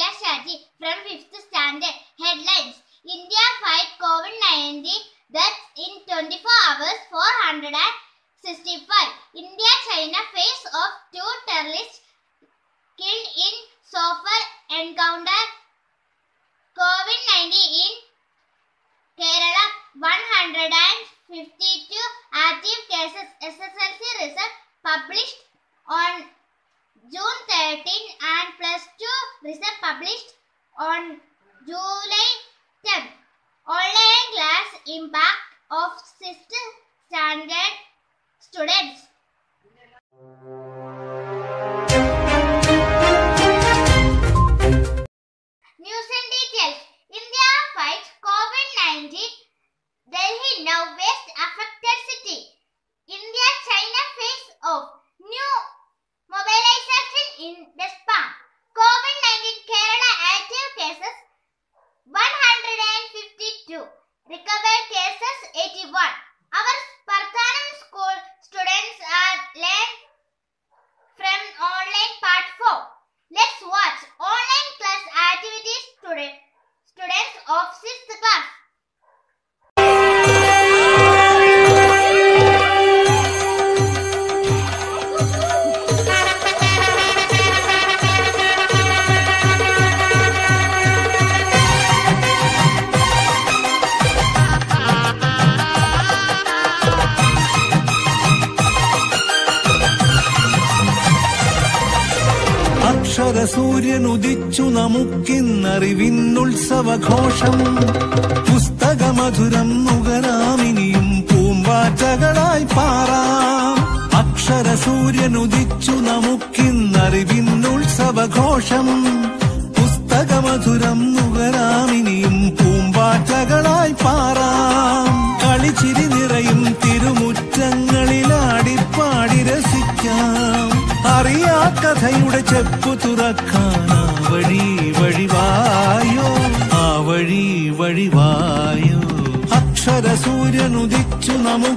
Divya Shaji from 5th standard. Headlines India fight COVID 19 deaths in 24 hours 465. India China face of two terrorists killed in Sofar encounter. COVID 19 in Kerala 152 active cases. SSLC result published on June 13 and plus 2 result published on July 10. Online class impact of 6th standard students. News and details. India fights COVID-19. Delhi now West affected city. India China face of new mobilization in Despam. COVID-19 Kerala active cases 152. Recovered cases 81. Our Spartanam school students are learned from online part 4. Let's watch online class activities today. Students of 6th class. അക്ഷര സൂര്യൻ ഉദിച്ചു നമുക്കിന്നറിവിന്നുത്സവഘോഷം പുസ്തകമധുരം നുകരാമിനിയും പൂമ്പാറ്റകളായി പാറാം അക്ഷര സൂര്യൻ ഉദിച്ചു നമുക്കിന്നറിവിന്നുത്സവഘോഷം പുസ്തകമധുരം നുകരാമിനിയും പൂമ്പാറ്റകളായി പാറാം കളിച്ചിരി നിറയും തിരുമുറ്റങ്ങളിലാടിപ്പാടി രസിക്കാം അറിയാ കഥയുടെ ചെപ്പു തുറക്കാൻ ആ വഴി വഴിവായോ ആ വഴി വഴിവായോ അക്ഷര സൂര്യൻ ഉദിച്ചു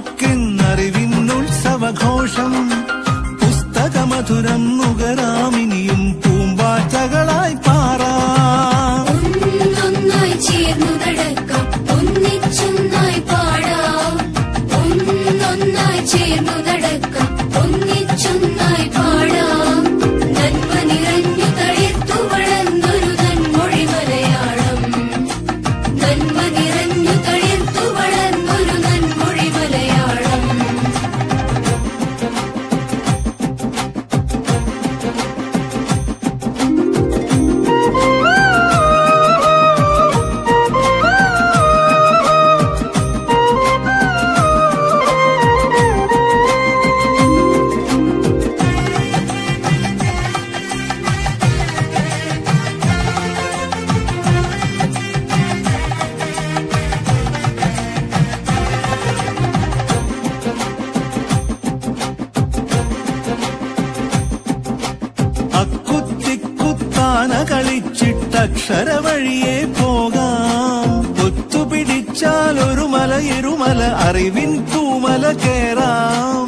നമുക്കിന്നറിവിന്നുത്സവഘോഷം പുസ്തകമധുരം നുകരാമിനിയും പൂമ്പാറ്റകളായി പാറാം ഒന്നൊന്നായി ചേർന്നു നടക്കാം ഒന്നിച്ചൊന്നായി പാടാം ഒന്നൊന്നായി ചേർന്നു നടക്കാം ഒന്നിച്ചൊന്നായി പാടാം നന്മ നിറഞ്ഞു തളിർത്തു വളർന്നൊരു നന്മൊഴി മലയാളം നന്മ നിറഞ്ഞു തളിർത്തു വളർന്നൊരു നന്മൊഴി മലയാളം അക്കുത്തിക്കുത്താന കളിച്ചിട്ടക്ഷര വഴിയെ പോകാം ഒത്തുപിടിച്ചാൽ ഒരു മല ഇരുമല അറിവിൻ തൂമല കേറാം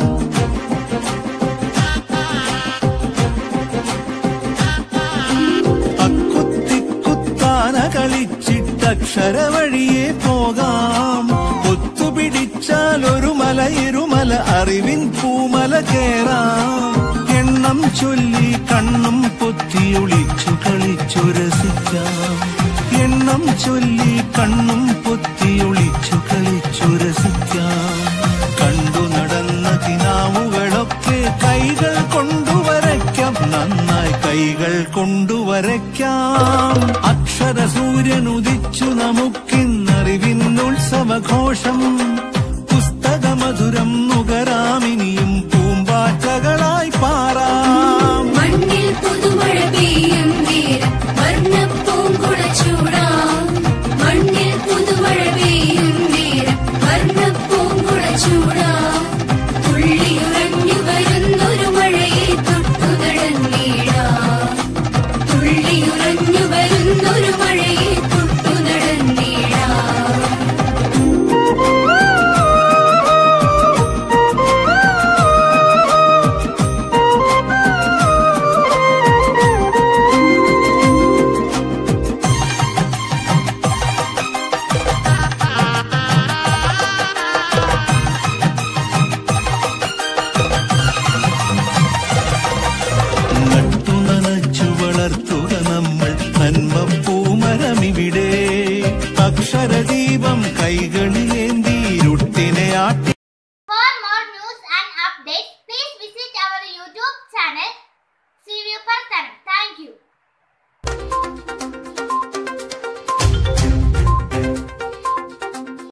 അക്കുത്തിക്കുത്താന കളിച്ചിട്ടക്ഷര വഴിയെ പോകാം ഒത്തുപിടിച്ചാൽ ഒരു മല ഇരുമല അറിവിൻ പൂമല കേറാം എണ്ണം ചൊല്ലി കണ്ണും പൊത്തിയൊളിച്ചു കളിച്ചു രസിക്കാം എണ്ണം ചൊല്ലി കണ്ണും പൊത്തിയൊളിച്ചു കളിച്ചു രസിക്കാം കണ്ടു നടന്ന കിനാവുകളൊക്കെ കൈകൾ കൊണ്ടുവരയ്ക്കാം നന്നായി കൈകൾ കൊണ്ടുവരയ്ക്കാം അക്ഷര സൂര്യൻ ഉദിച്ചു നമുക്കിന്നറിവിന്നുത്സവഘോഷം പുസ്തകമധുരം നുകരാമിനിയും പൂമ്പാറ്റകളായി പാറാം മണ്ണിൽ പുതുമഴ പെയ്യും നേരം വർണ്ണപ്പൂങ്കുട ചൂടാം മണ്ണിൽ പുതുമഴ പെയ്യും നേരം വർണ്ണപ്പൂങ്കുട ചൂടാം തുള്ളിയുറഞ്ഞു വരുന്നൊരു മഴയെ തൊട്ടു നടന്നീടാം തുള്ളിയുറഞ്ഞു വരുന്നൊരു മഴയെ തൊട്ടു നടന്നീടാം പറത്താനം താങ്ക് യു